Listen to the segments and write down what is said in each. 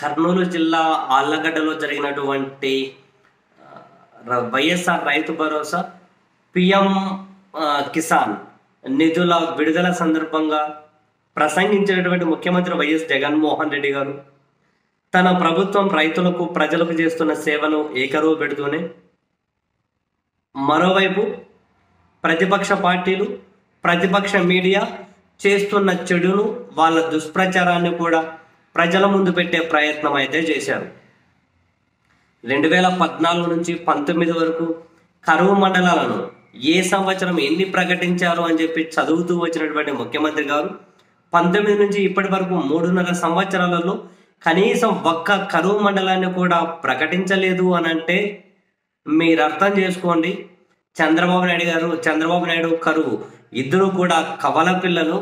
కర్నూలు జిల్లా ఆళ్లగడ్డలో జరిగినటువంటి ఆ, ర- వైఎస్ఆర్ రైతు భరోసా పిఎం ఆ, కిసాన్ నిధుల విడుదల సందర్భంగా ప్రసంగించినటువంటి ముఖ్యమంత్రి వైఎస్ జగన్మోహన్ రెడ్డి గారు తన ప్రభుత్వం రైతులకు ప్రజలకు చేస్తున్న సేవను ఏకరువు పెడుతూనే మరోవైపు ప్రతిపక్ష పార్టీలు ప్రతిపక్ష మీడియా చేస్తున్న చెడును వాళ్ళ దుష్ప్రచారాన్ని కూడా ప్రజల ముందు పెట్టే ప్రయత్నం అయితే చేశారు రెండు వేల పద్నాలుగు నుంచి పంతొమ్మిది వరకు కరువు మండలాలను ఏ సంవత్సరం ఎన్ని ప్రకటించారు అని చెప్పి చదువుతూ వచ్చినటువంటి ముఖ్యమంత్రి గారు పంతొమ్మిది నుంచి ఇప్పటి వరకు మూడున్నర సంవత్సరాలలో కనీసం ఒక్క కరువు మండలాన్ని కూడా ప్రకటించలేదు అని అంటే మీరు అర్థం చేసుకోండి చంద్రబాబు నాయుడు గారు చంద్రబాబు నాయుడు కరువు ఇద్దరు కూడా కవల పిల్లలు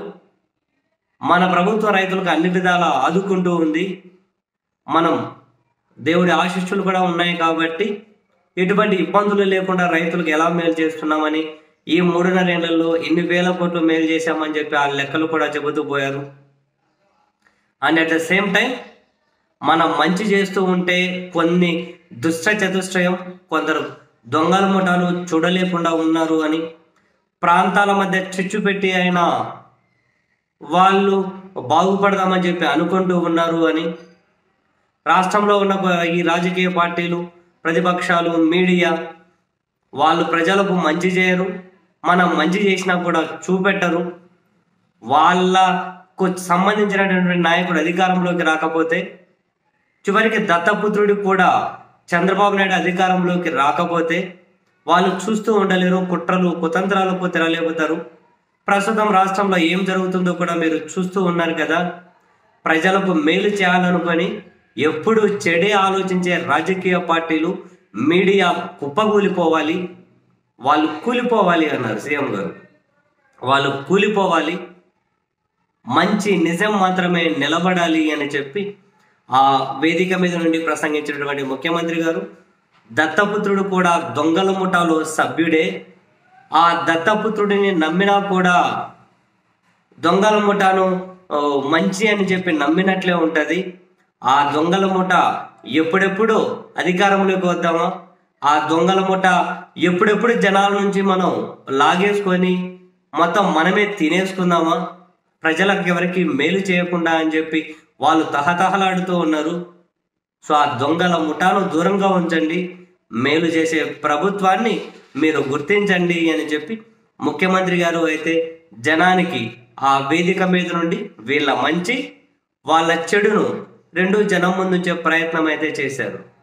మన ప్రభుత్వ రైతులకు అన్ని విధాలా ఆదుకుంటూ ఉంది మనం దేవుడి ఆశిస్సులు కూడా ఉన్నాయి కాబట్టి ఎటువంటి ఇబ్బందులు లేకుండా రైతులకు ఎలా మేలు చేస్తున్నామని ఈ మూడున్నర ఏళ్లలో ఎన్ని వేల కోట్లు మేలు చేశామని చెప్పి ఆ లెక్కలు కూడా చెబుతూ పోయారు and at the same time మనం మంచి చేస్తూ ఉంటే కొన్ని దుష్ట చతుష్టయం కొందరు దొంగల ముఠాలు చూడలేకుండా ఉన్నారు అని ప్రాంతాల మధ్య చిచ్చు పెట్టి అయినా వాళ్ళు బాగుపడదామని చెప్పి అనుకుంటూ ఉన్నారు అని రాష్ట్రంలో ఉన్న ఈ రాజకీయ పార్టీలు ప్రతిపక్షాలు మీడియా వాళ్ళు ప్రజలకు మంచి చేయరు మనం మంచి చేసినా కూడా చూపెట్టరు వాళ్ళకు సంబంధించినటువంటి నాయకుడు అధికారంలోకి రాకపోతే చివరికి దత్తపుత్రుడికి కూడా చంద్రబాబు నాయుడు అధికారంలోకి రాకపోతే వాళ్ళు చూస్తూ ఉండలేరు కుట్రలు కుతంత్రాలకు తెరలేపుతారు ప్రస్తుతం రాష్ట్రంలో ఏం జరుగుతుందో కూడా మీరు చూస్తూ ఉన్నారు కదా ప్రజలకు మేలు చేయాలనుకొని ఎప్పుడు చెడే ఆలోచించే రాజకీయ పార్టీలు మీడియా కుప్పగూలిపోవాలి వాళ్ళు కూలిపోవాలి అన్నారు సీఎం గారు వాళ్ళు కూలిపోవాలి మంచి నిజం మాత్రమే నిలబడాలి అని చెప్పి ఆ వేదిక మీద నుండి ప్రసంగించినటువంటి ముఖ్యమంత్రి గారు దత్తపుత్రుడు కూడా దొంగల ముఠాలో సభ్యుడే ఆ దత్తపుత్రుడిని నమ్మినా కూడా దొంగల ముఠాను ఓ, మంచి అని చెప్పి నమ్మినట్లే ఉంటది ఆ దొంగల ముఠ ఎప్పుడెప్పుడు అధికారంలోకి వద్దామా ఆ దొంగల ముఠ ఎప్పుడెప్పుడు జనాల నుంచి మనం లాగేసుకొని మొత్తం మనమే తినేసుకుందామా ప్రజలకు ఎవరికి మేలు చేయకుండా అని చెప్పి వాళ్ళు తహతహలాడుతూ ఉన్నారు సో ఆ దొంగల ముఠాను దూరంగా ఉంచండి మేలు చేసే ప్రభుత్వాన్ని మీరు గుర్తించండి అని చెప్పి ముఖ్యమంత్రి గారు అయితే జనానికి ఆ వేదిక మీద నుండి వీళ్ళ మంచి వాళ్ళ చెడును రెండు జనం ముందుంచే ప్రయత్నం అయితే చేశారు